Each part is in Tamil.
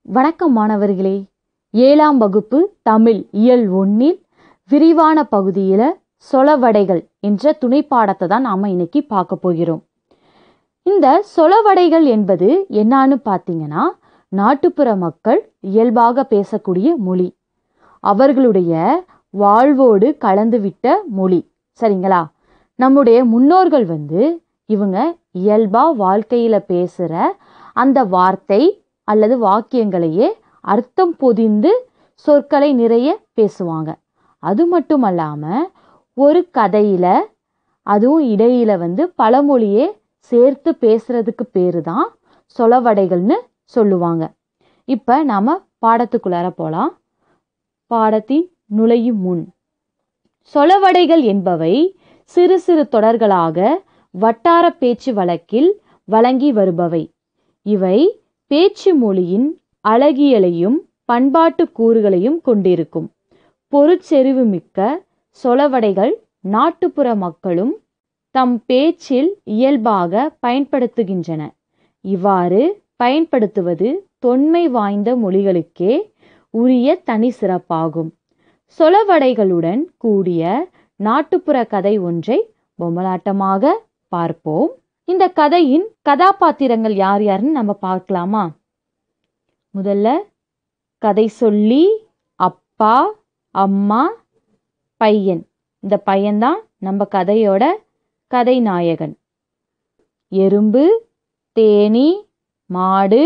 வணக்கம் மாணவர்களே ஏழாம் வகுப்பு தமிழ் இயல் ஒன்றில் விரிவான பகுதியில் சொலவடைகள் என்ற துணை பாடத்தை தான் நாம் இன்னைக்கு பார்க்க போகிறோம் இந்த சொலவடைகள் என்பது என்னான்னு பார்த்தீங்கன்னா நாட்டுப்புற மக்கள் இயல்பாக பேசக்கூடிய மொழி அவர்களுடைய வாழ்வோடு கலந்துவிட்ட மொழி சரிங்களா நம்முடைய முன்னோர்கள் வந்து இவங்க இயல்பா வாழ்க்கையில பேசுற அந்த வார்த்தை அல்லது வாக்கியங்களையே அர்த்தம் பொதிந்து சொற்களை நிறைய பேசுவாங்க அது மட்டும் அல்லாம ஒரு கதையில அதுவும் இடையில வந்து பழமொழியே சேர்த்து பேசுறதுக்கு பேரு தான் சொலவடைகள்னு சொல்லுவாங்க இப்ப நாம பாடத்துக்குள்ளார போலாம் பாடத்தின் நுழையும் முன் சொலவடைகள் என்பவை சிறு சிறு தொடர்களாக வட்டார பேச்சு வழக்கில் வழங்கி வருபவை இவை பேச்சு மொழியின் அழகியலையும் பண்பாட்டு கூறுகளையும் கொண்டிருக்கும் பொருட்செறிவு மிக்க சொலவடைகள் நாட்டுப்புற மக்களும் தம் பேச்சில் இயல்பாக பயன்படுத்துகின்றன இவ்வாறு பயன்படுத்துவது தொன்மை வாய்ந்த மொழிகளுக்கே உரிய தனி சிறப்பாகும் சொலவடைகளுடன் கூடிய நாட்டுப்புற கதை ஒன்றை பொம்மலாட்டமாக பார்ப்போம் இந்த கதையின் கதாபாத்திரங்கள் யார் யாருன்னு நம்ம பார்க்கலாமா முதல்ல கதை சொல்லி அப்பா அம்மா பையன் இந்த பையன்தான் நம்ம கதையோட கதை நாயகன் எறும்பு தேனி மாடு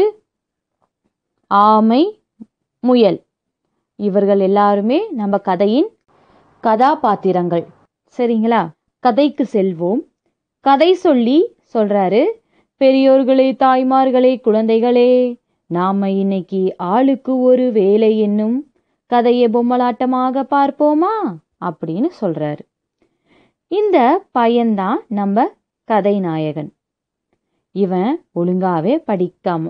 ஆமை முயல் இவர்கள் எல்லாருமே நம்ம கதையின் கதாபாத்திரங்கள் சரிங்களா கதைக்கு செல்வோம் கதை சொல்லி சொல்றாரு பெரியோர்களே தாய்மார்களே குழந்தைகளே நாம இன்னைக்கு ஆளுக்கு ஒரு வேலை என்னும் கதையை பொம்மலாட்டமாக பார்ப்போமா அப்படின்னு சொல்றாரு இந்த பையன்தான் நம்ம கதை நாயகன் இவன் ஒழுங்காவே படிக்காம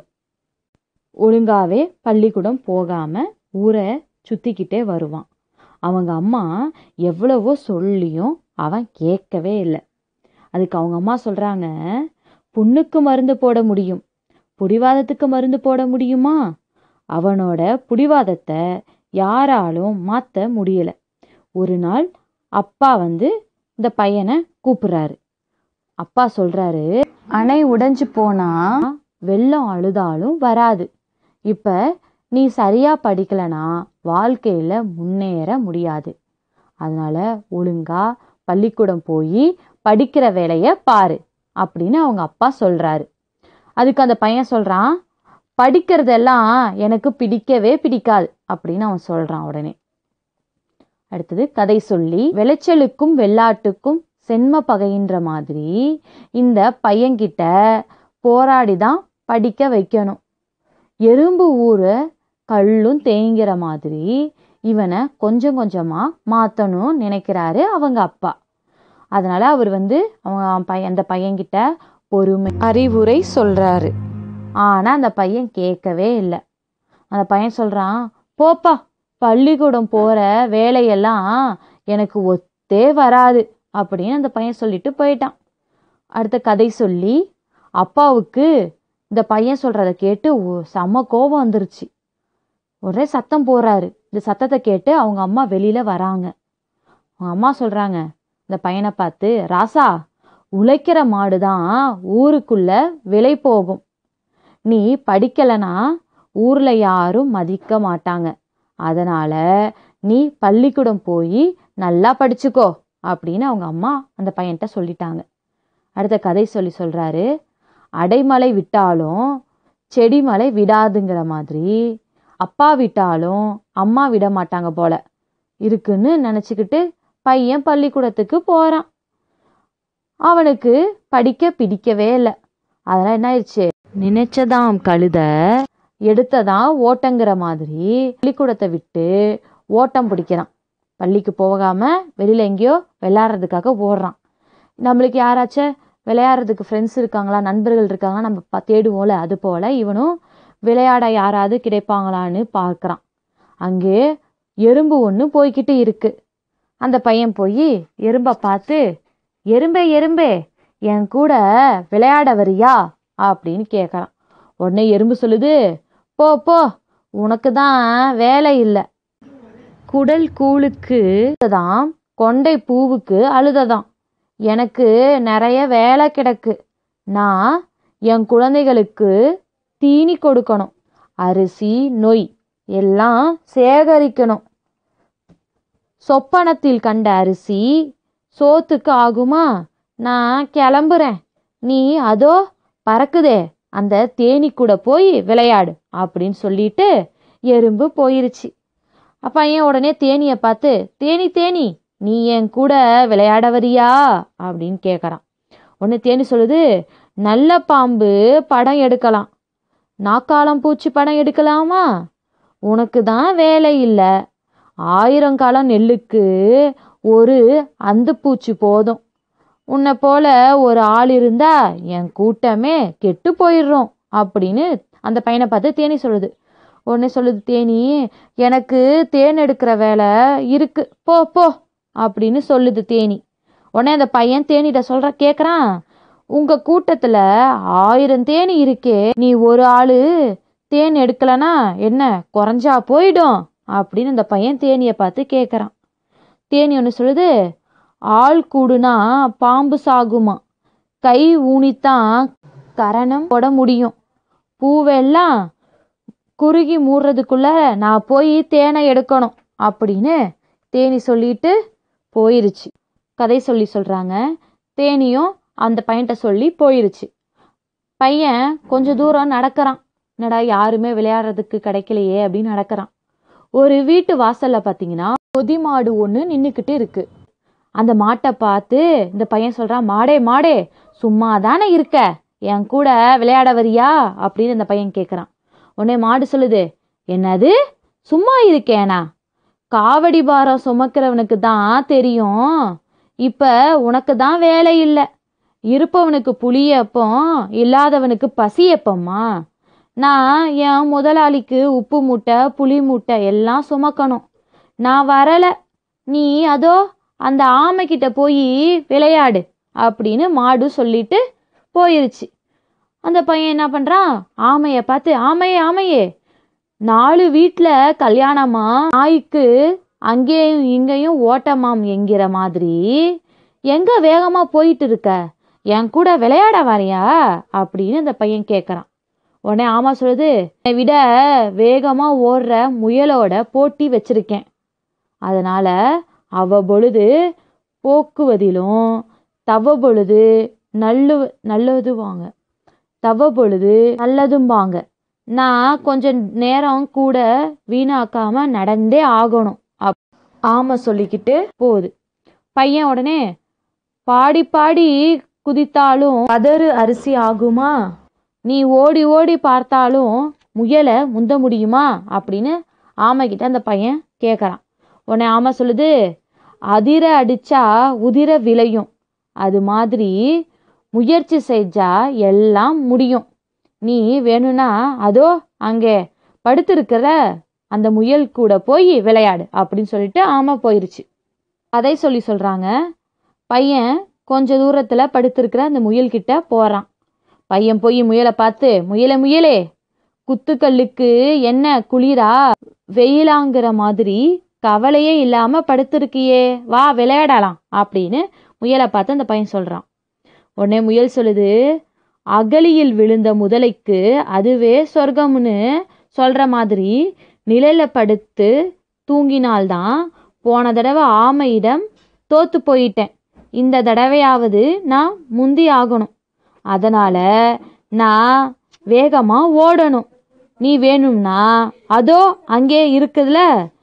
ஒழுங்காவே பள்ளிக்கூடம் போகாம ஊரை சுத்திக்கிட்டே வருவான் அவங்க அம்மா எவ்வளவோ சொல்லியும் அவன் கேட்கவே இல்லை அதுக்கு அவங்க அம்மா சொல்றாங்க புண்ணுக்கு மருந்து போட முடியும் புடிவாதத்துக்கு மருந்து போட முடியுமா அவனோட புடிவாதத்தை யாராலும் மாத்த முடியல ஒரு நாள் அப்பா வந்து இந்த பையனை கூப்பிடுறாரு அப்பா சொல்றாரு அணை உடைஞ்சு போனா வெள்ளம் அழுதாலும் வராது இப்ப நீ சரியா படிக்கலனா வாழ்க்கையில முன்னேற முடியாது அதனால ஒழுங்கா பள்ளிக்கூடம் போய் படிக்கிற வேலைய பாரு அப்படின்னு அவங்க அப்பா சொல்றாரு அதுக்கு அந்த பையன் சொல்றான் படிக்கிறதெல்லாம் எனக்கு பிடிக்கவே பிடிக்காது அப்படின்னு அவன் சொல்றான் உடனே அடுத்தது கதை சொல்லி விளைச்சலுக்கும் வெள்ளாட்டுக்கும் சென்ம பகைன்ற மாதிரி இந்த பையன்கிட்ட போராடி தான் படிக்க வைக்கணும் எறும்பு ஊற கல்லும் தேங்கிற மாதிரி இவனை கொஞ்சம் கொஞ்சமா மாத்தணும் நினைக்கிறாரு அவங்க அப்பா அதனால அவர் வந்து அவன் பையன் அந்த பையன்கிட்ட பொறுமை அறிவுரை சொல்றாரு ஆனா அந்த பையன் கேட்கவே இல்லை அந்த பையன் சொல்றான் போப்பா பள்ளிக்கூடம் போற வேலையெல்லாம் எனக்கு ஒத்தே வராது அப்படின்னு அந்த பையன் சொல்லிட்டு போயிட்டான் அடுத்த கதை சொல்லி அப்பாவுக்கு இந்த பையன் சொல்றத கேட்டு ஒ- செம்ம கோபம் வந்துருச்சு ஒரே சத்தம் போடுறாரு இந்த சத்தத்தை கேட்டு அவங்க அம்மா வெளியில வராங்க அவங்க அம்மா சொல்றாங்க இந்த பையனை பார்த்து ராசா உழைக்கிற மாடு தான் ஊருக்குள்ள விலை போகும் நீ படிக்கலனா ஊர்ல யாரும் மதிக்க மாட்டாங்க அதனால நீ பள்ளிக்கூடம் போய் நல்லா படிச்சுக்கோ அப்படின்னு அவங்க அம்மா அந்த பையன்கிட்ட சொல்லிட்டாங்க அடுத்த கதை சொல்லி சொல்றாரு அடைமலை விட்டாலும் செடி மலை விடாதுங்கிற மாதிரி அப்பா விட்டாலும் அம்மா விட மாட்டாங்க போல இருக்குன்னு நினச்சிக்கிட்டு பையன் பள்ளிக்கூடத்துக்கு போறான் அவனுக்கு படிக்க பிடிக்கவே இல்லை அதெல்லாம் என்ன ஆயிடுச்சு நினைச்சதாம் கழுத எடுத்ததாம் ஓட்டங்கிற மாதிரி பள்ளிக்கூடத்தை விட்டு ஓட்டம் பிடிக்கிறான் பள்ளிக்கு போகாம வெளியில எங்கேயோ விளையாடுறதுக்காக ஓடுறான் நம்மளுக்கு யாராச்சும் விளையாடுறதுக்கு ஃப்ரெண்ட்ஸ் இருக்காங்களா நண்பர்கள் இருக்காங்களா நம்ம ப- தேடுவோம்ல அது போல இவனும் விளையாட யாராவது கிடைப்பாங்களான்னு பார்க்கறான் அங்கே எறும்பு ஒன்று போய்கிட்டு இருக்கு அந்த பையன் போய் எறும்பை பார்த்து எறும்பே எறும்பே என் கூட விளையாட வரியா அப்படின்னு கேட்குறான் உடனே எறும்பு சொல்லுது போ போ உனக்கு தான் வேலை இல்லை குடல் கூழுக்கு தான் கொண்டை பூவுக்கு அழுததாம் எனக்கு நிறைய வேலை கிடக்கு நான் என் குழந்தைகளுக்கு தீனி கொடுக்கணும் அரிசி நொய் எல்லாம் சேகரிக்கணும் சொப்பனத்தில் கண்ட அரிசி சோத்துக்கு ஆகுமா நான் கிளம்புறேன் நீ அதோ பறக்குதே அந்த தேனி கூட போய் விளையாடு அப்படின்னு சொல்லிட்டு எறும்பு போயிருச்சு பையன் உடனே தேனியை பார்த்து தேனி தேனி நீ என் கூட விளையாட வரியா அப்படின்னு கேட்குறான் உடனே தேனி சொல்லுது நல்ல பாம்பு படம் எடுக்கலாம் நாக்காலம் பூச்சி படம் எடுக்கலாமா உனக்கு தான் வேலை இல்லை ஆயிரம் காலம் நெல்லுக்கு ஒரு அந்து பூச்சி போதும் உன்னை போல ஒரு ஆள் இருந்தா என் கூட்டமே கெட்டு போயிடுறோம் அப்படின்னு அந்த பையனை பார்த்து தேனி சொல்லுது உடனே சொல்லுது தேனி எனக்கு தேன் எடுக்கிற வேலை இருக்கு போ போ அப்படின்னு சொல்லுது தேனி உடனே அந்த பையன் தேனிட்ட சொல்ற கேட்குறான் உங்க கூட்டத்துல ஆயிரம் தேனி இருக்கே நீ ஒரு ஆளு தேன் எடுக்கலனா என்ன குறைஞ்சா போயிடும் அப்படின்னு அந்த பையன் தேனியை பார்த்து கேட்குறான் தேனி ஒன்று சொல்லுது ஆள் கூடுனா பாம்பு சாகுமா கை ஊனித்தான் கரணம் போட முடியும் பூவெல்லாம் குறுகி மூடுறதுக்குள்ள நான் போய் தேனை எடுக்கணும் அப்படின்னு தேனி சொல்லிட்டு போயிருச்சு கதை சொல்லி சொல்கிறாங்க தேனியும் அந்த பையன்கிட்ட சொல்லி போயிருச்சு பையன் கொஞ்ச தூரம் நடக்கிறான் என்னடா யாருமே விளையாடுறதுக்கு கிடைக்கலையே அப்படின்னு நடக்கிறான் ஒரு வீட்டு வாசல்ல பார்த்தீங்கன்னா கொதி மாடு ஒன்று நின்றுக்கிட்டு இருக்கு அந்த மாட்டை பார்த்து இந்த பையன் சொல்றான் மாடே மாடே சும்மா தானே இருக்க என் கூட விளையாட வரியா அப்படின்னு இந்த பையன் கேட்குறான் உடனே மாடு சொல்லுது என்னது சும்மா இருக்கேனா காவடி பாரம் சுமக்கிறவனுக்கு தான் தெரியும் இப்போ உனக்கு தான் வேலை இல்லை இருப்பவனுக்கு புளியப்பம் இல்லாதவனுக்கு பசியப்பம்மா நான் என் முதலாளிக்கு உப்பு மூட்டை புளி மூட்டை எல்லாம் சுமக்கணும் நான் வரலை நீ அதோ அந்த ஆமைக்கிட்ட போய் விளையாடு அப்படின்னு மாடு சொல்லிட்டு போயிருச்சு அந்த பையன் என்ன பண்ணுறான் ஆமையை பார்த்து ஆமையே ஆமையே நாலு வீட்டில் கல்யாணமா நாய்க்கு அங்கேயும் இங்கேயும் ஓட்டமாம் என்கிற மாதிரி எங்கே வேகமாக போயிட்டு இருக்க என் கூட விளையாட வரையா அப்படின்னு அந்த பையன் கேட்குறான் உடனே ஆமா சொல்லுது என்னை விட வேகமாக ஓடுற முயலோட போட்டி வச்சிருக்கேன் அதனால அவ பொழுது போக்குவதிலும் தவ பொழுது நல்லு நல்லதுவாங்க தவ பொழுது நல்லதும்பாங்க நான் கொஞ்சம் நேரம் கூட வீணாக்காம நடந்தே ஆகணும் அப் ஆமா சொல்லிக்கிட்டு போகுது பையன் உடனே பாடி பாடி குதித்தாலும் கதறு அரிசி ஆகுமா நீ ஓடி ஓடி பார்த்தாலும் முயலை முந்த முடியுமா அப்படின்னு ஆமைக்கிட்ட அந்த பையன் கேட்குறான் உடனே ஆமை சொல்லுது அதிர அடிச்சா உதிர விளையும் அது மாதிரி முயற்சி செஞ்சா எல்லாம் முடியும் நீ வேணும்னா அதோ அங்கே படுத்திருக்கிற அந்த முயல் கூட போய் விளையாடு அப்படின்னு சொல்லிட்டு ஆமை போயிருச்சு கதை சொல்லி சொல்கிறாங்க பையன் கொஞ்ச தூரத்தில் படுத்திருக்கிற அந்த முயல்கிட்ட போகிறான் பையன் போய் முயலை பார்த்து முயலே முயலே குத்துக்கல்லுக்கு என்ன குளிரா வெயிலாங்கிற மாதிரி கவலையே இல்லாமல் படுத்திருக்கியே வா விளையாடலாம் அப்படின்னு முயலை பார்த்து அந்த பையன் சொல்கிறான் உடனே முயல் சொல்லுது அகலியில் விழுந்த முதலைக்கு அதுவே சொர்க்கம்னு சொல்கிற மாதிரி நிழல்ல படுத்து தூங்கினால்தான் போன தடவை ஆமையிடம் தோத்து போயிட்டேன் இந்த தடவையாவது நான் முந்தி ஆகணும் அதனால் நான் வேகமாக ஓடணும் நீ வேணும்னா அதோ அங்கே இருக்குதுல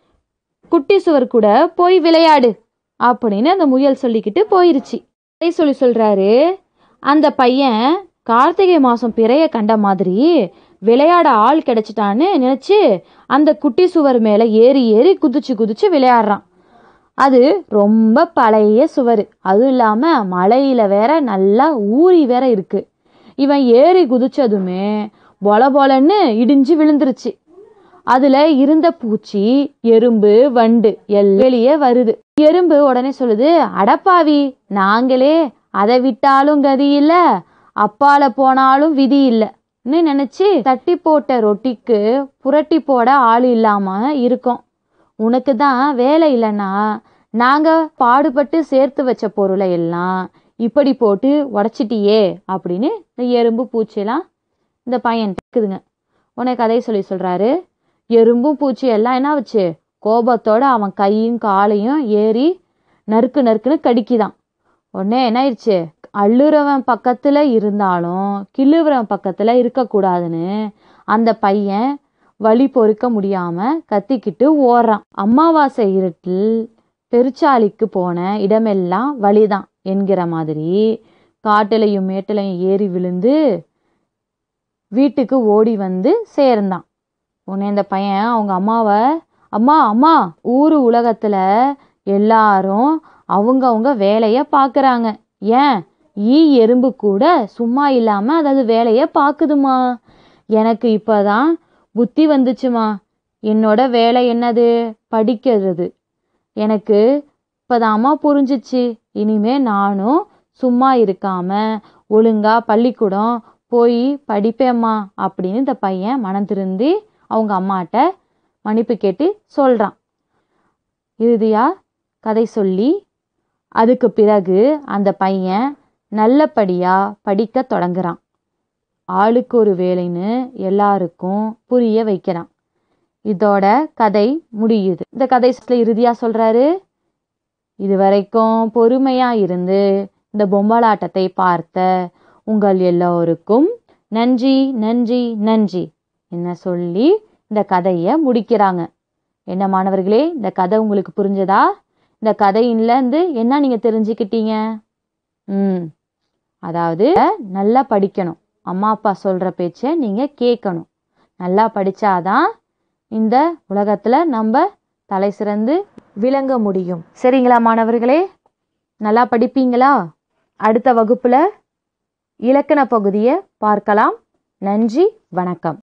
குட்டி சுவர் கூட போய் விளையாடு அப்படின்னு அந்த முயல் சொல்லிக்கிட்டு போயிருச்சு அதை சொல்லி சொல்கிறாரு அந்த பையன் கார்த்திகை மாதம் பிறைய கண்ட மாதிரி விளையாட ஆள் கிடைச்சிட்டான்னு நினச்சி அந்த குட்டி சுவர் மேலே ஏறி ஏறி குதிச்சு குதிச்சு விளையாடுறான் அது ரொம்ப பழைய சுவர் அதுவும் இல்லாமல் மலையில் வேற நல்லா ஊறி வேற இருக்கு இவன் ஏறி குதிச்சதுமே பொல பொலன்னு இடிஞ்சு விழுந்துருச்சு அதில் இருந்த பூச்சி எறும்பு வண்டு எல்லாம் வெளியே வருது எறும்பு உடனே சொல்லுது அடப்பாவி நாங்களே அதை விட்டாலும் கதி இல்லை அப்பால போனாலும் விதி இல்லை ன்னு நினைச்சு தட்டி போட்ட ரொட்டிக்கு புரட்டி போட ஆள் இல்லாம இருக்கோம் உனக்கு தான் வேலை இல்லைன்னா நாங்க பாடுபட்டு சேர்த்து வச்ச பொருளை எல்லாம் இப்படி போட்டு உடச்சிட்டியே அப்படின்னு இந்த எறும்பு பூச்சியெல்லாம் இந்த பையன் இருக்குதுங்க உடனே கதை சொல்லி சொல்றாரு எறும்பும் பூச்சி எல்லாம் என்ன வச்சு கோபத்தோட அவன் கையும் காலையும் ஏறி நறுக்கு நறுக்குன்னு கடிக்குதான் உடனே என்ன ஆயிடுச்சு அள்ளுறவன் பக்கத்துல இருந்தாலும் கிள்ளுறவன் பக்கத்துல இருக்கக்கூடாதுன்னு அந்த பையன் வலி பொறுக்க முடியாம கத்திக்கிட்டு ஓடுறான் அமாவாசை இருட்டில் பெருச்சாளிக்கு போன இடமெல்லாம் வழிதான் என்கிற மாதிரி காட்டுலையும் மேட்டுலையும் ஏறி விழுந்து வீட்டுக்கு ஓடி வந்து சேர்ந்தான் உடனே இந்த பையன் அவங்க அம்மாவை அம்மா அம்மா ஊரு உலகத்துல எல்லாரும் அவங்கவங்க வேலைய பார்க்கறாங்க ஏன் ஈ எறும்பு கூட சும்மா இல்லாம அதாவது வேலைய பாக்குதுமா எனக்கு இப்பதான் புத்தி வந்துச்சுமா என்னோட வேலை என்னது படிக்கிறது எனக்கு இப்பதாம்மா புரிஞ்சிச்சு இனிமே நானும் சும்மா இருக்காம ஒழுங்கா பள்ளிக்கூடம் போய் படிப்பேம்மா அப்படின்னு இந்த பையன் மனம் திருந்தி அவங்க அம்மாட்ட மன்னிப்பு கேட்டு சொல்றான் இறுதியா கதை சொல்லி அதுக்கு பிறகு அந்த பையன் நல்லபடியா படிக்க தொடங்குறான் ஆளுக்கு ஒரு வேலைன்னு எல்லாருக்கும் புரிய வைக்கிறான் இதோட கதை முடியுது இந்த கதை இறுதியா சொல்றாரு இதுவரைக்கும் பொறுமையா இருந்து இந்த பொம்மலாட்டத்தை பார்த்த உங்கள் எல்லோருக்கும் நன்றி நன்றி நன்றி என்ன சொல்லி இந்த கதையை முடிக்கிறாங்க என்ன மாணவர்களே இந்த கதை உங்களுக்கு புரிஞ்சதா இந்த கதையிலேருந்து என்ன நீங்கள் தெரிஞ்சுக்கிட்டீங்க ம் அதாவது நல்லா படிக்கணும் அம்மா அப்பா சொல்கிற பேச்சை நீங்கள் கேட்கணும் நல்லா படித்தாதான் இந்த உலகத்தில் நம்ம தலை சிறந்து விளங்க முடியும் சரிங்களா மாணவர்களே நல்லா படிப்பீங்களா அடுத்த வகுப்பில் இலக்கண பகுதியை பார்க்கலாம் நன்றி வணக்கம்